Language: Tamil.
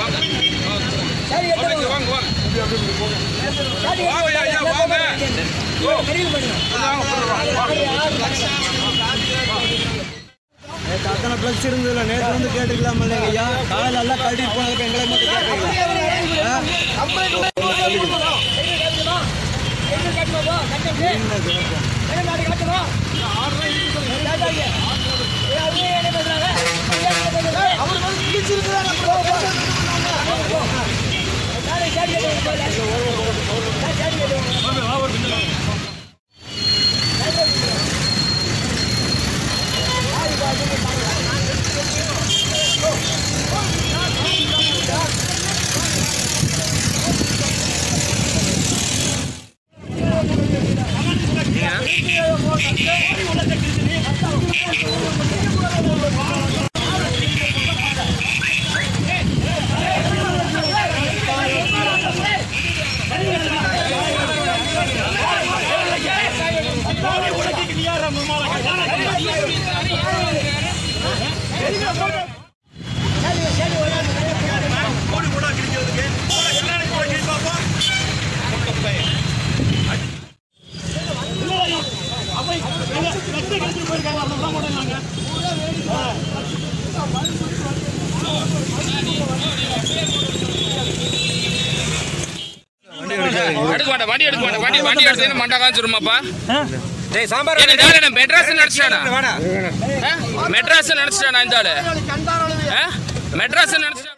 சரி எடுத்து வாங்க வாங்க சரி வாங்க ஐயா, ஐயா, வாங்க. மெரில் பண்ணுங்க நேற்று அத்தனை ப்ளஸ் இருந்ததுல நேற்று வந்து கேட்டுக்கலாம் இல்லைங்க ஐயா காலையில் எல்லாம் கழட்டிட்டு போனதுக்கு எங்களை மட்டும் கேட்குறீங்களா எடுக்க மாட்டேன் வண்டி எடுக்க மாட்டேன் வண்டி வண்டி எடுத்து மண்டை காமிச்சிருமாப்பா டேய் சாம்பார் என்ன இந்த ஆளு என்ன மெட்ராஸ் நினைச்சிட்டானா மெட்ராஸ் நினைச்சிட்டானா இந்த ஆளு ஆ? மெட்ராஸ் நினைச்சிட்டானா